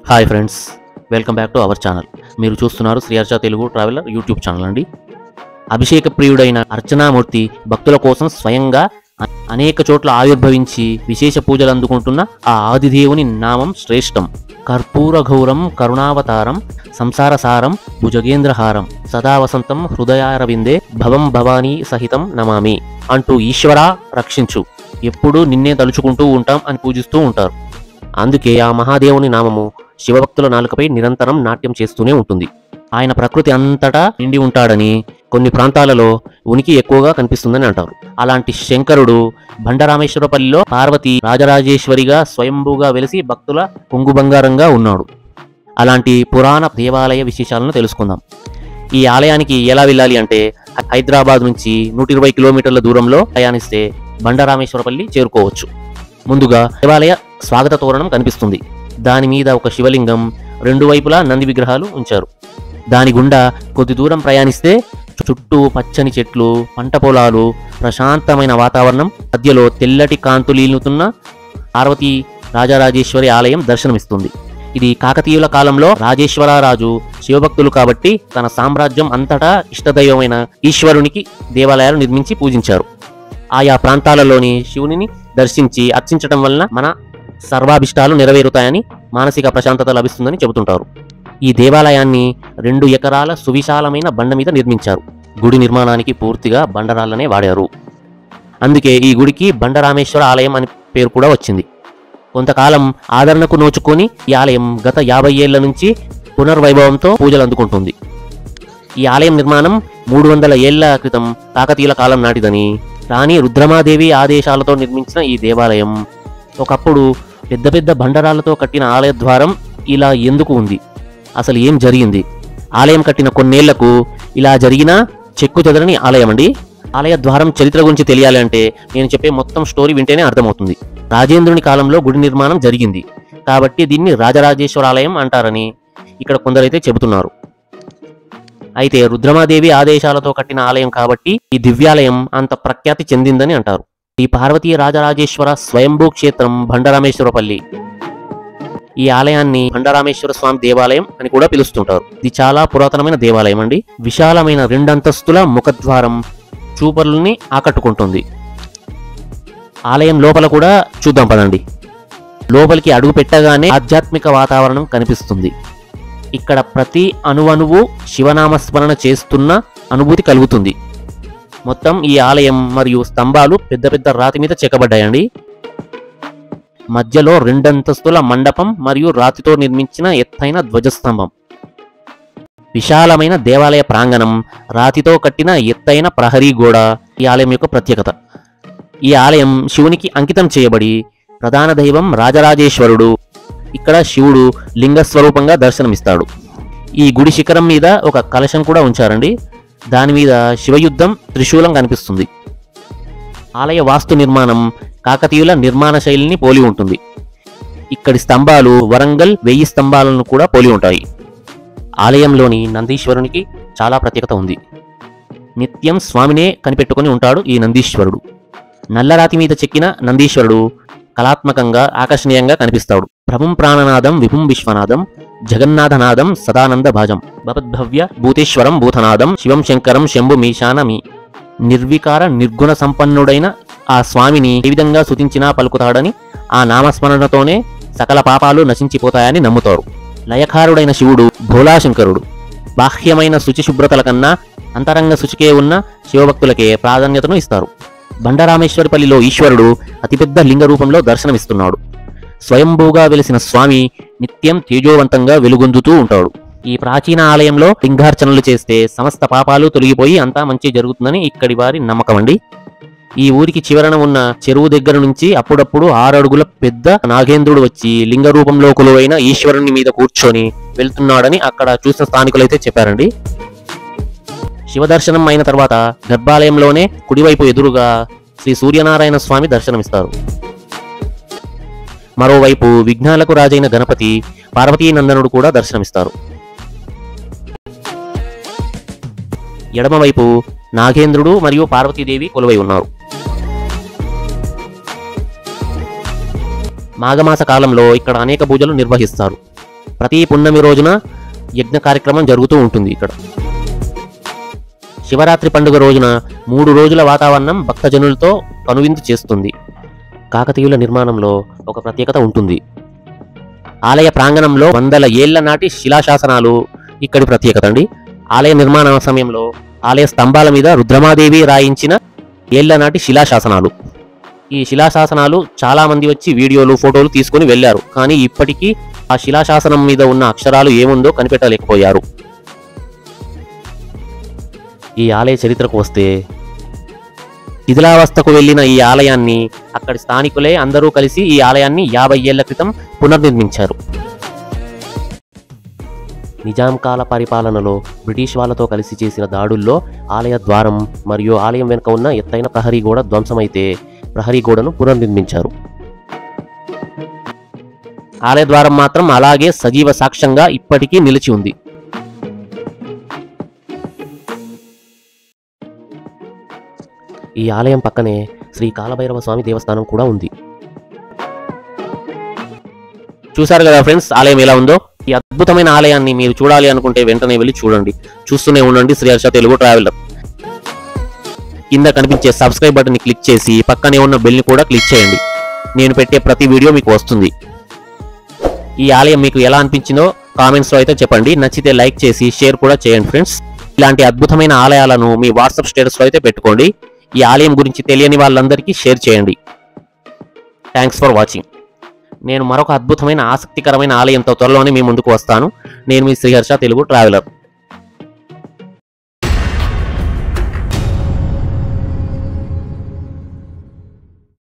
hi friends welcome back to our channel మీరు చూస్తున్నారు Sriharsha Telugu traveller YouTube channel అండి అభిషేక ప్రియుడైన అర్చనామూర్తి భక్తుల కోసం స్వయంగా అ- అనేక చోట్ల ఆవిర్భవించి విశేష పూజలు అందుకుంటున్న ఆ ఆదిదేవుని నామం శ్రేష్టం కర్పూర గౌరం కరుణావతారం సంసారసారం భుజగేంద్రహారం సదా వసంతం హృదయారవిందే భవం భవానీ సహితం నమామి అంటూ ఈశ్వరా రక్షించు ఎప్పుడూ నిన్నే తలుచుకుంటూ ఉంటాం అని పూజిస్తూ ఉంటారు అందుకే ఆ మహాదేవుని నామము శివభక్తుల నాలుకపై నిరంతరం నాట్యం చేస్తూనే ఉంటుంది ఆయన ప్రకృతి అంతటా నిండి ఉంటాడని కొన్ని ప్రాంతాలలో ఉనికి ఎక్కువగా కనిపిస్తుందని అంటారు అలాంటి శంకరుడు బండరామేశ్వరపల్లిలో పార్వతి రాజరాజేశ్వరిగా స్వయంభూగా వెలిసి భక్తుల కొంగు బంగారంగా ఉన్నాడు అలాంటి పురాణ దేవాలయ విశేషాలను తెలుసుకుందాం ఈ ఆలయానికి ఎలా వెళ్ళాలి అంటే హైదరాబాద్ నుంచి నూట ఇరవై కిలోమీటర్ల దూరంలో ప్రయాణిస్తే బండరామేశ్వరపల్లి చేరుకోవచ్చు ముందుగా దేవాలయ స్వాగత తోరణం కనిపిస్తుంది దాని మీద ఒక శివలింగం రెండు వైపులా నంది విగ్రహాలు ఉంచారు దాని గుండా కొద్ది దూరం ప్రయాణిస్తే చుట్టూ పచ్చని చెట్లు పంట పొలాలు ప్రశాంతమైన వాతావరణం మధ్యలో తెల్లటి కాంతులీలుతున్న పార్వతీ రాజరాజేశ్వరి ఆలయం దర్శనమిస్తుంది ఇది కాకతీయుల కాలంలో రాజేశ్వరరాజు శివభక్తులు కాబట్టి తన సామ్రాజ్యం అంతటా ఇష్టదైవమైన ఈశ్వరునికి దేవాలయాలు నిర్మించి పూజించారు ఆయా ప్రాంతాలలోని శివునిని దర్శించి అర్చించడం వలన మన సర్వాభిష్టాలు నెరవేరుతాయని మానసిక ప్రశాంతత లభిస్తుందని చెబుతుంటారు ఈ దేవాలయాన్ని రెండు ఎకరాల సువిశాలమైన బండ మీద నిర్మించారు గుడి నిర్మాణానికి పూర్తిగా బండరాళ్లనే వాడారు అందుకే ఈ గుడికి బండరామేశ్వర ఆలయం అని పేరు కూడా వచ్చింది కొంతకాలం ఆదరణకు నోచుకొని ఈ ఆలయం గత యాభై ఏళ్ల నుంచి పునర్వైభవంతో పూజలు అందుకుంటుంది ఈ ఆలయం నిర్మాణం మూడు వందల ఏళ్ల క్రితం కాకతీయుల కాలం నాటిదని రాణి రుద్రమాదేవి ఆదేశాలతో నిర్మించిన ఈ దేవాలయం ఒకప్పుడు పెద్ద పెద్ద బండరాళ్లతో కట్టిన ఆలయ ద్వారం ఇలా ఎందుకు ఉంది అసలు ఏం జరిగింది ఆలయం కట్టిన కొన్నేళ్లకు ఇలా జరిగిన చెక్కు చెదరని ఆలయం అండి ఆలయ ద్వారం చరిత్ర గురించి తెలియాలి అంటే నేను చెప్పే మొత్తం స్టోరీ వింటేనే అర్థమవుతుంది రాజేంద్రుని కాలంలో గుడి నిర్మాణం జరిగింది కాబట్టి దీన్ని రాజరాజేశ్వర ఆలయం అంటారని ఇక్కడ కొందరైతే చెబుతున్నారు అయితే రుద్రమాదేవి ఆదేశాలతో కట్టిన ఆలయం కాబట్టి ఈ దివ్యాలయం అంత ప్రఖ్యాతి చెందిందని అంటారు ఈ పార్వతీ రాజరాజేశ్వర స్వయంభూ క్షేత్రం బండరామేశ్వరపల్లి ఈ ఆలయాన్ని బండరామేశ్వర స్వామి దేవాలయం అని కూడా పిలుస్తుంటారు ఇది చాలా పురాతనమైన దేవాలయం అండి విశాలమైన రెండంతస్తుల ముఖద్వారం చూపరుల్ని ఆకట్టుకుంటుంది ఆలయం లోపల కూడా చూద్దాం పదండి లోపలికి అడుగు పెట్టగానే ఆధ్యాత్మిక వాతావరణం కనిపిస్తుంది ఇక్కడ ప్రతి అణువణువు శివనామస్మరణ చేస్తున్న అనుభూతి కలుగుతుంది మొత్తం ఈ ఆలయం మరియు స్తంభాలు పెద్ద పెద్ద రాతి మీద చెక్కబడ్డాయండి మధ్యలో రెండంతస్తుల మండపం మరియు రాతితో నిర్మించిన ఎత్తైన ధ్వజస్తంభం విశాలమైన దేవాలయ ప్రాంగణం రాతితో కట్టిన ఎత్తైన ప్రహరీ గోడ ఈ ఆలయం యొక్క ప్రత్యేకత ఈ ఆలయం శివునికి అంకితం చేయబడి ప్రధాన దైవం రాజరాజేశ్వరుడు ఇక్కడ శివుడు లింగ స్వరూపంగా దర్శనమిస్తాడు ఈ గుడి శిఖరం మీద ఒక కలశం కూడా ఉంచారండి దాని మీద శివయుద్ధం త్రిశూలం కనిపిస్తుంది ఆలయ వాస్తు నిర్మాణం కాకతీయుల నిర్మాణ శైలిని పోలి ఉంటుంది ఇక్కడి స్తంభాలు వరంగల్ వెయ్యి స్తంభాలను కూడా పోలి ఉంటాయి ఆలయంలోని నందీశ్వరునికి చాలా ప్రత్యేకత ఉంది నిత్యం స్వామినే కనిపెట్టుకొని ఉంటాడు ఈ నందీశ్వరుడు నల్లరాతి మీద చెక్కిన నందీశ్వరుడు కళాత్మకంగా ఆకర్షణీయంగా కనిపిస్తాడు ప్రభుం ప్రాణనాదం విభుం విశ్వనాథం జగన్నాథనాదం సదానంద భాజం భవద్భవ్య భూతేశ్వరం భూతనాదం శివం శంకరం శంభు మీశానమి నిర్వికార నిర్గుణ సంపన్నుడైన ఆ స్వామిని ఏ విధంగా సుతించినా పలుకుతాడని ఆ నామస్మరణతోనే సకల పాపాలు నశించిపోతాయని నమ్ముతారు లయకారుడైన శివుడు భోలాశంకరుడు బాహ్యమైన శుచి శుభ్రతల కన్నా అంతరంగ శుచికే ఉన్న శివభక్తులకే ప్రాధాన్యతను ఇస్తారు బండరామేశ్వరపల్లిలో ఈశ్వరుడు అతిపెద్ద లింగ రూపంలో దర్శనమిస్తున్నాడు స్వయంభూగా వెలిసిన స్వామి నిత్యం తేజోవంతంగా వెలుగొందుతూ ఉంటాడు ఈ ప్రాచీన ఆలయంలో లింగార్చనలు చేస్తే సమస్త పాపాలు తొలగిపోయి అంతా మంచి జరుగుతుందని ఇక్కడి వారి నమ్మకం అండి ఈ ఊరికి చివరన ఉన్న చెరువు దగ్గర నుంచి అప్పుడప్పుడు ఆరడుగుల పెద్ద నాగేంద్రుడు వచ్చి లింగ రూపంలో కొలువైన ఈశ్వరుని మీద కూర్చొని వెళ్తున్నాడని అక్కడ చూసిన స్థానికులైతే చెప్పారండి శివదర్శనం అయిన తర్వాత గర్భాలయంలోనే కుడివైపు ఎదురుగా శ్రీ సూర్యనారాయణ స్వామి దర్శనమిస్తారు మరోవైపు విఘ్నాలకు రాజైన గణపతి పార్వతీనందనుడు కూడా దర్శనమిస్తారు ఎడమవైపు నాగేంద్రుడు మరియు పార్వతీదేవి కొలువై ఉన్నారు మాఘమాస కాలంలో ఇక్కడ అనేక పూజలు నిర్వహిస్తారు ప్రతి పున్నమి రోజున యజ్ఞ కార్యక్రమం జరుగుతూ ఉంటుంది ఇక్కడ శివరాత్రి పండుగ రోజున మూడు రోజుల వాతావరణం భక్తజనులతో కనువిందు చేస్తుంది కాకతీయుల నిర్మాణంలో ఒక ప్రత్యేకత ఉంటుంది ఆలయ ప్రాంగణంలో వందల ఏళ్ల నాటి శిలాశాసనాలు ఇక్కడి ప్రత్యేకత అండి ఆలయ నిర్మాణ సమయంలో ఆలయ స్తంభాల మీద రుద్రమాదేవి రాయించిన ఏళ్ల నాటి శిలాశాసనాలు ఈ శిలాశాసనాలు చాలా మంది వచ్చి వీడియోలు ఫోటోలు తీసుకొని వెళ్ళారు కానీ ఇప్పటికీ ఆ శిలాశాసనం మీద ఉన్న అక్షరాలు ఏముందో కనిపెట్టలేకపోయారు ఈ ఆలయ చరిత్రకు వస్తే శిథిలావస్థకు వెళ్ళిన ఈ ఆలయాన్ని అక్కడి స్థానికులే అందరూ కలిసి ఈ ఆలయాన్ని యాభై ఏళ్ల క్రితం పునర్నిర్మించారు నిజాం కాల పరిపాలనలో బ్రిటిష్ వాళ్ళతో కలిసి చేసిన దాడుల్లో ఆలయ ద్వారం మరియు ఆలయం వెనుక ఉన్న ఎత్తైన ప్రహరీ గోడ ధ్వంసమైతే ప్రహరీ గోడను పునర్నిర్మించారు ఆలయ ద్వారం మాత్రం అలాగే సజీవ సాక్ష్యంగా ఇప్పటికీ నిలిచి ఉంది ఈ ఆలయం పక్కనే శ్రీ కాలభైరవ స్వామి దేవస్థానం కూడా ఉంది చూసారు కదా ఫ్రెండ్స్ ఆలయం ఎలా ఉందో ఈ అద్భుతమైన ఆలయాన్ని మీరు చూడాలి అనుకుంటే వెంటనే వెళ్ళి చూడండి చూస్తూనే ఉండండి శ్రీ హర్ష తెలుగు ట్రావెలర్ కింద కనిపించే సబ్స్క్రైబ్ బటన్ ని క్లిక్ చేసి పక్కనే ఉన్న బెల్ ని కూడా క్లిక్ చేయండి నేను పెట్టే ప్రతి వీడియో మీకు వస్తుంది ఈ ఆలయం మీకు ఎలా అనిపించిందో కామెంట్స్ లో అయితే చెప్పండి నచ్చితే లైక్ చేసి షేర్ కూడా చేయండి ఫ్రెండ్స్ ఇలాంటి అద్భుతమైన ఆలయాలను మీ వాట్సాప్ స్టేటస్ లో అయితే పెట్టుకోండి ఈ ఆలయం గురించి తెలియని వాళ్ళందరికీ షేర్ చేయండి థ్యాంక్స్ ఫర్ వాచింగ్ నేను మరొక అద్భుతమైన ఆసక్తికరమైన ఆలయంతో త్వరలోనే మీ ముందుకు వస్తాను నేను మీ శ్రీహర్ష తెలుగు ట్రావెలర్